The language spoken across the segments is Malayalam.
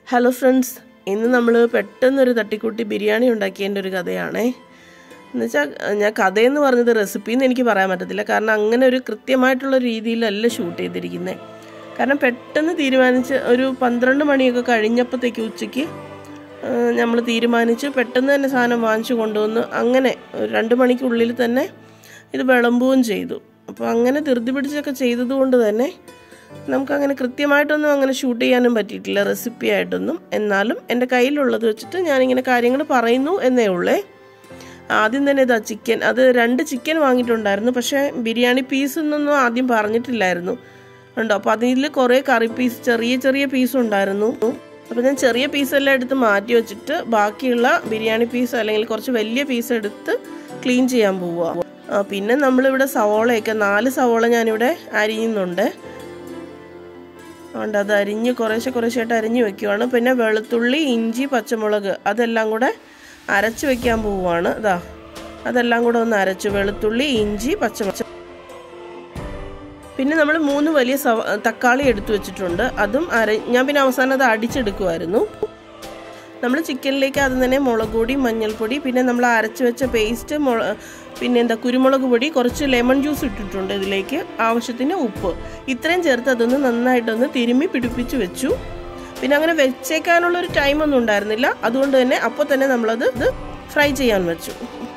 ഹലോ ഫ്രണ്ട്സ് ഇന്ന് നമ്മൾ പെട്ടെന്നൊരു തട്ടിക്കൂട്ടി ബിരിയാണി ഉണ്ടാക്കിയതിൻ്റെ ഒരു കഥയാണേ എന്നുവെച്ചാൽ ഞാൻ കഥയെന്ന് പറഞ്ഞത് റെസിപ്പി എന്ന് എനിക്ക് പറയാൻ പറ്റത്തില്ല കാരണം അങ്ങനെ ഒരു കൃത്യമായിട്ടുള്ള രീതിയിലല്ല ഷൂട്ട് ചെയ്തിരിക്കുന്നത് കാരണം പെട്ടെന്ന് തീരുമാനിച്ച് ഒരു പന്ത്രണ്ട് മണിയൊക്കെ കഴിഞ്ഞപ്പോഴത്തേക്ക് ഉച്ചയ്ക്ക് നമ്മൾ തീരുമാനിച്ച് പെട്ടെന്ന് തന്നെ സാധനം വാങ്ങിച്ചു കൊണ്ടുവന്ന് അങ്ങനെ ഒരു രണ്ട് മണിക്കുള്ളിൽ തന്നെ ഇത് വിളമ്പുകയും ചെയ്തു അപ്പോൾ അങ്ങനെ ധൃതി പിടിച്ചൊക്കെ ചെയ്തത് കൊണ്ട് തന്നെ നമുക്കങ്ങനെ കൃത്യമായിട്ടൊന്നും അങ്ങനെ ഷൂട്ട് ചെയ്യാനും പറ്റിയിട്ടില്ല റെസിപ്പി ആയിട്ടൊന്നും എന്നാലും എൻ്റെ കയ്യിലുള്ളത് വെച്ചിട്ട് ഞാനിങ്ങനെ കാര്യങ്ങൾ പറയുന്നു എന്നേ ഉള്ളേ ആദ്യം തന്നെ ഇതാ ചിക്കൻ അത് രണ്ട് ചിക്കൻ വാങ്ങിയിട്ടുണ്ടായിരുന്നു പക്ഷേ ബിരിയാണി പീസ് എന്നൊന്നും ആദ്യം പറഞ്ഞിട്ടില്ലായിരുന്നു ഉണ്ടോ അപ്പോൾ അതിൽ കുറേ കറി പീസ് ചെറിയ ചെറിയ പീസ് ഉണ്ടായിരുന്നു അപ്പോൾ ഞാൻ ചെറിയ പീസെല്ലാം എടുത്ത് മാറ്റി വെച്ചിട്ട് ബാക്കിയുള്ള ബിരിയാണി പീസ് അല്ലെങ്കിൽ കുറച്ച് വലിയ പീസ് എടുത്ത് ക്ലീൻ ചെയ്യാൻ പോവുക പിന്നെ നമ്മളിവിടെ സവോളയൊക്കെ നാല് സവോള ഞാനിവിടെ അരിയുന്നുണ്ട് അതുകൊണ്ട് അത് അരിഞ്ഞ് കുറേശ്ശെ കുറേശ്ശായിട്ട് അരിഞ്ഞ് വെക്കുവാണ് പിന്നെ വെളുത്തുള്ളി ഇഞ്ചി പച്ചമുളക് അതെല്ലാം കൂടെ അരച്ച് വെക്കാൻ പോവുകയാണ് ഇതാ അതെല്ലാം കൂടെ ഒന്ന് അരച്ചു വെളുത്തുള്ളി ഇഞ്ചി പച്ചമുളക് പിന്നെ നമ്മൾ മൂന്ന് വലിയ സവ തക്കാളി എടുത്തു വെച്ചിട്ടുണ്ട് അതും അര ഞാൻ പിന്നെ അവസാനം അത് അടിച്ചെടുക്കുമായിരുന്നു നമ്മൾ ചിക്കനിലേക്ക് ആദ്യം തന്നെ മുളക് പൊടി മഞ്ഞൾപ്പൊടി പിന്നെ നമ്മൾ അരച്ച് വെച്ച പേസ്റ്റ് മുള പിന്നെ എന്താ കുരുമുളക് പൊടി കുറച്ച് ലെമൺ ജ്യൂസ് ഇട്ടിട്ടുണ്ട് ഇതിലേക്ക് ആവശ്യത്തിന് ഉപ്പ് ഇത്രയും ചേർത്ത് അതൊന്ന് നന്നായിട്ടൊന്ന് തിരുമ്മി പിടിപ്പിച്ച് വെച്ചു പിന്നെ അങ്ങനെ വെച്ചേക്കാനുള്ള ഒരു ടൈമൊന്നും ഉണ്ടായിരുന്നില്ല അതുകൊണ്ട് തന്നെ അപ്പോൾ തന്നെ നമ്മളത് ഇത് ഫ്രൈ ചെയ്യാൻ വെച്ചു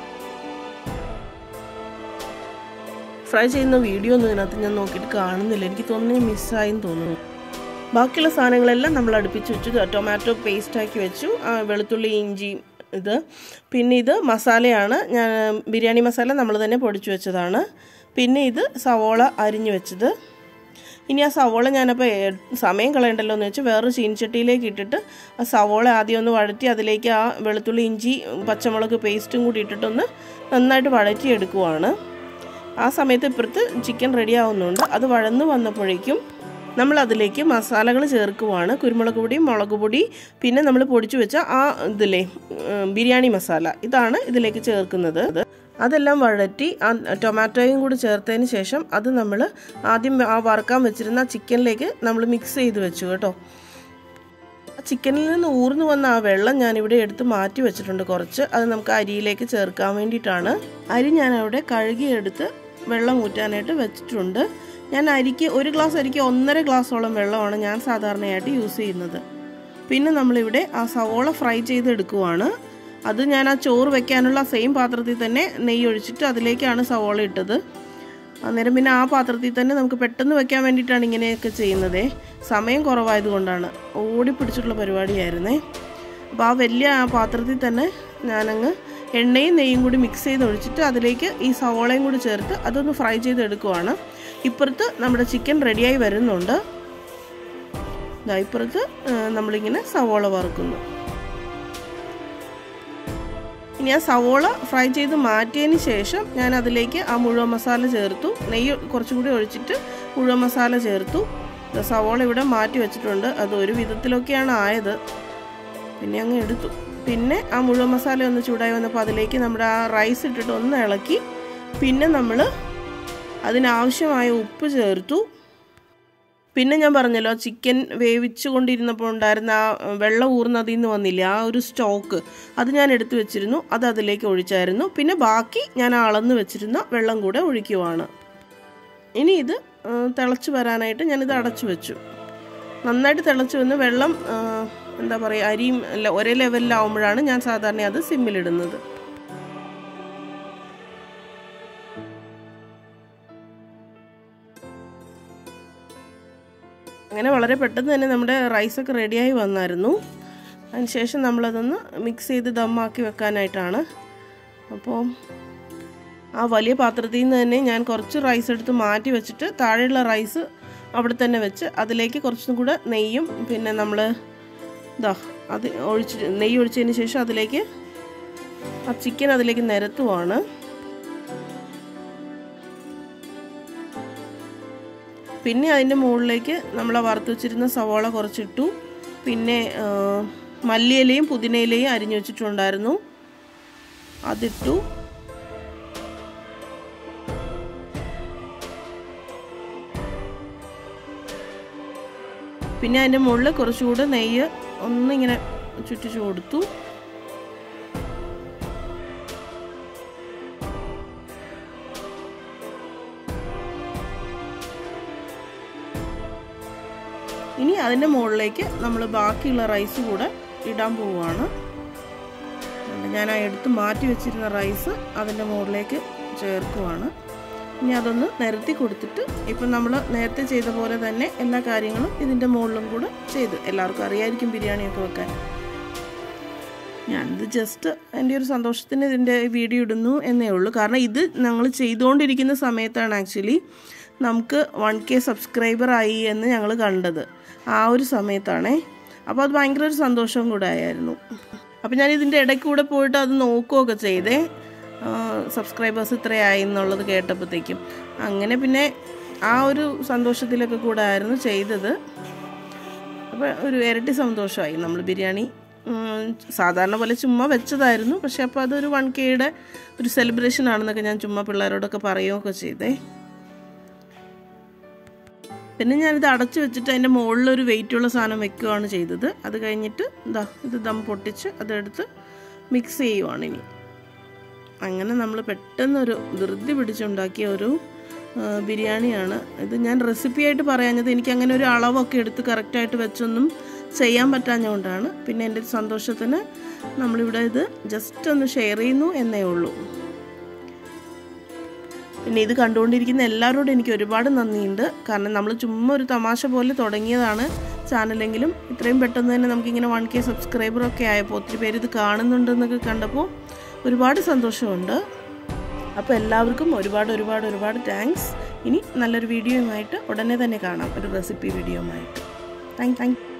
ഫ്രൈ ചെയ്യുന്ന വീഡിയോ ഒന്നും ഇതിനകത്ത് ഞാൻ നോക്കിയിട്ട് കാണുന്നില്ല എനിക്ക് തോന്നുന്നു മിസ്സായെന്ന് തോന്നുന്നു ബാക്കിയുള്ള സാധനങ്ങളെല്ലാം നമ്മൾ അടുപ്പിച്ച് വെച്ചു ടൊമാറ്റോ പേസ്റ്റാക്കി വെച്ചു വെളുത്തുള്ളി ഇഞ്ചി ഇത് പിന്നെ ഇത് മസാലയാണ് ഞാൻ ബിരിയാണി മസാല നമ്മൾ തന്നെ പൊടിച്ചു വെച്ചതാണ് പിന്നെ ഇത് സവോള അരിഞ്ഞു വെച്ചത് ഇനി ആ സവോള ഞാനപ്പോൾ സമയം കളയണ്ടല്ലോ എന്ന് വെച്ച് വേറൊരു ചീനിച്ചട്ടിയിലേക്ക് ഇട്ടിട്ട് ആ സവോള ആദ്യം ഒന്ന് വഴറ്റി അതിലേക്ക് ആ വെളുത്തുള്ളി ഇഞ്ചി പച്ചമുളക് പേസ്റ്റും കൂടി ഇട്ടിട്ടൊന്ന് നന്നായിട്ട് വഴറ്റി എടുക്കുവാണ് ആ സമയത്ത് ഇപ്പുറത്ത് ചിക്കൻ റെഡി ആവുന്നുണ്ട് അത് വഴന്ന് വന്നപ്പോഴേക്കും നമ്മൾ അതിലേക്ക് മസാലകൾ ചേർക്കുവാണ് കുരുമുളക് പൊടി മുളക് പൊടി പിന്നെ നമ്മൾ പൊടിച്ചു വെച്ച ആ ഇതിലെ ബിരിയാണി മസാല ഇതാണ് ഇതിലേക്ക് ചേർക്കുന്നത് അതെല്ലാം വഴറ്റി ആ ടൊമാറ്റോയും കൂടി ചേർത്തതിന് ശേഷം അത് നമ്മൾ ആദ്യം ആ വറുക്കാൻ വെച്ചിരുന്ന ചിക്കനിലേക്ക് നമ്മൾ മിക്സ് ചെയ്ത് വെച്ചു കേട്ടോ ചിക്കനിൽ നിന്ന് ഊർന്നു വന്ന ആ വെള്ളം ഞാനിവിടെ എടുത്ത് മാറ്റി വെച്ചിട്ടുണ്ട് കുറച്ച് അത് നമുക്ക് അരിയിലേക്ക് ചേർക്കാൻ വേണ്ടിയിട്ടാണ് അരി ഞാൻ അവിടെ കഴുകിയെടുത്ത് വെള്ളം ഊറ്റാനായിട്ട് വെച്ചിട്ടുണ്ട് ഞാൻ അരിക്ക് ഒരു ഗ്ലാസ് അരിക്ക് ഒന്നര ഗ്ലാസോളം വെള്ളമാണ് ഞാൻ സാധാരണയായിട്ട് യൂസ് ചെയ്യുന്നത് പിന്നെ നമ്മളിവിടെ ആ സവോള ഫ്രൈ ചെയ്തെടുക്കുവാണ് അത് ഞാൻ ആ ചോറ് വെക്കാനുള്ള സെയിം പാത്രത്തിൽ തന്നെ നെയ്യ് ഒഴിച്ചിട്ട് അതിലേക്കാണ് സവോള ഇട്ടത് അന്നേരം പിന്നെ ആ പാത്രത്തിൽ തന്നെ നമുക്ക് പെട്ടെന്ന് വെക്കാൻ വേണ്ടിയിട്ടാണ് ഇങ്ങനെയൊക്കെ ചെയ്യുന്നത് സമയം കുറവായതുകൊണ്ടാണ് ഓടി പിടിച്ചിട്ടുള്ള പരിപാടിയായിരുന്നേ അപ്പോൾ ആ വലിയ ആ പാത്രത്തിൽ തന്നെ ഞാനങ്ങ് എണ്ണയും നെയ്യും കൂടി മിക്സ് ചെയ്ത് ഒഴിച്ചിട്ട് അതിലേക്ക് ഈ സവോളയും കൂടി ചേർത്ത് അതൊന്ന് ഫ്രൈ ചെയ്തെടുക്കുവാണ് ഇപ്പുറത്ത് നമ്മുടെ ചിക്കൻ റെഡിയായി വരുന്നുണ്ട് ഇപ്പുറത്ത് നമ്മളിങ്ങനെ സവോള വറുക്കുന്നു ഇനി ആ സവോള ഫ്രൈ ചെയ്ത് മാറ്റിയതിന് ശേഷം ഞാൻ അതിലേക്ക് ആ മുഴുവൻ മസാല ചേർത്തു നെയ്യ് കുറച്ചും കൂടി ഒഴിച്ചിട്ട് മുഴുവൻ മസാല ചേർത്തു സവോള ഇവിടെ മാറ്റി വെച്ചിട്ടുണ്ട് അത് ഒരു വിധത്തിലൊക്കെയാണ് ആയത് പിന്നെ അങ്ങ് എടുത്തു പിന്നെ ആ മുഴുവൻ മസാല ഒന്ന് ചൂടായി വന്നപ്പോൾ അതിലേക്ക് നമ്മുടെ ആ റൈസ് ഇട്ടിട്ട് ഒന്ന് ഇളക്കി പിന്നെ നമ്മൾ അതിനാവശ്യമായ ഉപ്പ് ചേർത്തു പിന്നെ ഞാൻ പറഞ്ഞല്ലോ ചിക്കൻ വേവിച്ചു കൊണ്ടിരുന്നപ്പോൾ ഉണ്ടായിരുന്ന ആ വെള്ളം ഊർന്നതിൽ നിന്ന് വന്നില്ല ആ ഒരു സ്റ്റോക്ക് അത് ഞാൻ എടുത്തു വെച്ചിരുന്നു അത് അതിലേക്ക് ഒഴിച്ചായിരുന്നു പിന്നെ ബാക്കി ഞാൻ അളന്ന് വെച്ചിരുന്ന വെള്ളം കൂടെ ഒഴിക്കുവാണ് ഇനി ഇത് തിളച്ച് വരാനായിട്ട് ഞാനിത് അടച്ചു വെച്ചു നന്നായിട്ട് തിളച്ച് വന്ന് വെള്ളം എന്താ പറയുക അരിയും ഒരേ ലെവലിലാവുമ്പോഴാണ് ഞാൻ സാധാരണ അത് സിമ്മിലിടുന്നത് അങ്ങനെ വളരെ പെട്ടെന്ന് തന്നെ നമ്മുടെ റൈസൊക്കെ റെഡിയായി വന്നായിരുന്നു അതിനുശേഷം നമ്മളതൊന്ന് മിക്സ് ചെയ്ത് ദമ്മാക്കി വെക്കാനായിട്ടാണ് അപ്പോൾ ആ വലിയ പാത്രത്തിൽ നിന്ന് തന്നെ ഞാൻ കുറച്ച് റൈസ് എടുത്ത് മാറ്റി വെച്ചിട്ട് താഴെയുള്ള റൈസ് അവിടെ തന്നെ വെച്ച് അതിലേക്ക് കുറച്ചും കൂടെ നെയ്യും പിന്നെ നമ്മൾ ഇതാ അത് ഒഴിച്ച് നെയ്യ് ഒഴിച്ചതിന് ശേഷം അതിലേക്ക് ആ ചിക്കൻ അതിലേക്ക് നിരത്തുവാണ് പിന്നെ അതിൻ്റെ മുകളിലേക്ക് നമ്മൾ വറുത്ത് വെച്ചിരുന്ന സവാള കുറച്ചിട്ടു പിന്നെ മല്ലിയിലയും പുതിനയിലയും അരിഞ്ഞു വെച്ചിട്ടുണ്ടായിരുന്നു അതിട്ടു പിന്നെ അതിൻ്റെ മുകളിൽ കുറച്ചുകൂടെ നെയ്യ് ഒന്നിങ്ങനെ ചുറ്റിച്ചു കൊടുത്തു ഇനി അതിൻ്റെ മുകളിലേക്ക് നമ്മൾ ബാക്കിയുള്ള റൈസ് കൂടെ ഇടാൻ പോവുകയാണ് ഞാൻ ആ എടുത്ത് മാറ്റി വെച്ചിരുന്ന റൈസ് അതിൻ്റെ മുകളിലേക്ക് ചേർക്കുവാണ് ഇനി അതൊന്ന് നിരത്തി കൊടുത്തിട്ട് ഇപ്പം നമ്മൾ നേരത്തെ ചെയ്ത പോലെ തന്നെ എല്ലാ കാര്യങ്ങളും ഇതിൻ്റെ മുകളിലും കൂടെ ചെയ്ത് എല്ലാവർക്കും അറിയായിരിക്കും ബിരിയാണിയൊക്കെ വെക്കാൻ ഞാനിത് ജസ്റ്റ് എൻ്റെ ഒരു സന്തോഷത്തിന് ഇതിൻ്റെ വീഡിയോ ഇടുന്നു എന്നേ ഉള്ളൂ കാരണം ഇത് ഞങ്ങൾ ചെയ്തുകൊണ്ടിരിക്കുന്ന സമയത്താണ് ആക്ച്വലി നമുക്ക് വൺ കെ സബ്സ്ക്രൈബർ ആയി എന്ന് ഞങ്ങൾ കണ്ടത് ആ ഒരു സമയത്താണേ അപ്പോൾ അത് ഭയങ്കര ഒരു സന്തോഷവും കൂടെ ആയിരുന്നു അപ്പോൾ ഞാൻ ഇതിൻ്റെ ഇടയ്ക്ക് കൂടെ പോയിട്ട് അത് നോക്കുകയൊക്കെ ചെയ്തേ സബ്സ്ക്രൈബേഴ്സ് ഇത്രയായി എന്നുള്ളത് കേട്ടപ്പോഴത്തേക്കും അങ്ങനെ പിന്നെ ആ ഒരു സന്തോഷത്തിലൊക്കെ കൂടെ ആയിരുന്നു ചെയ്തത് അപ്പോൾ ഒരു ഇരട്ടി സന്തോഷമായി നമ്മൾ ബിരിയാണി സാധാരണ പോലെ ചുമ്മാ വെച്ചതായിരുന്നു പക്ഷെ അപ്പോൾ അതൊരു വൺ കെയുടെ ഒരു സെലിബ്രേഷൻ ആണെന്നൊക്കെ ഞാൻ ചുമ്മാ പിള്ളേരോടൊക്കെ പറയുകയൊക്കെ ചെയ്തേ പിന്നെ ഞാനിത് അടച്ചു വെച്ചിട്ട് അതിൻ്റെ മുകളിലൊരു വെയിറ്റുള്ള സാധനം വെക്കുകയാണ് ചെയ്തത് അത് കഴിഞ്ഞിട്ട് ഇതാ ഇത് ദം പൊട്ടിച്ച് അതെടുത്ത് മിക്സ് ചെയ്യുവാണ് ഇനി അങ്ങനെ നമ്മൾ പെട്ടെന്നൊരു ധൃതി പിടിച്ചുണ്ടാക്കിയ ഒരു ബിരിയാണിയാണ് ഇത് ഞാൻ റെസിപ്പി ആയിട്ട് പറയാഞ്ഞത് എനിക്ക് അങ്ങനെ ഒരു അളവൊക്കെ എടുത്ത് കറക്റ്റായിട്ട് വെച്ചൊന്നും ചെയ്യാൻ പറ്റാഞ്ഞതുകൊണ്ടാണ് പിന്നെ എൻ്റെ സന്തോഷത്തിന് നമ്മളിവിടെ ഇത് ജസ്റ്റ് ഒന്ന് ഷെയർ ചെയ്യുന്നു എന്നേ ഉള്ളൂ പിന്നെ ഇത് കണ്ടുകൊണ്ടിരിക്കുന്ന എല്ലാവരോടും എനിക്ക് ഒരുപാട് നന്ദിയുണ്ട് കാരണം നമ്മൾ ചുമ്മാ ഒരു തമാശ പോലെ തുടങ്ങിയതാണ് ചാനലെങ്കിലും ഇത്രയും പെട്ടെന്ന് തന്നെ നമുക്കിങ്ങനെ വൺ കെ സബ്സ്ക്രൈബറൊക്കെ ആയപ്പോൾ ഒത്തിരി പേര് ഇത് കാണുന്നുണ്ടെന്നൊക്കെ കണ്ടപ്പോൾ ഒരുപാട് സന്തോഷമുണ്ട് അപ്പോൾ എല്ലാവർക്കും ഒരുപാട് ഒരുപാട് ഒരുപാട് താങ്ക്സ് ഇനി നല്ലൊരു വീഡിയോയുമായിട്ട് ഉടനെ തന്നെ കാണാം ഒരു റെസിപ്പി വീഡിയോയുമായിട്ട് താങ്ക് താങ്ക്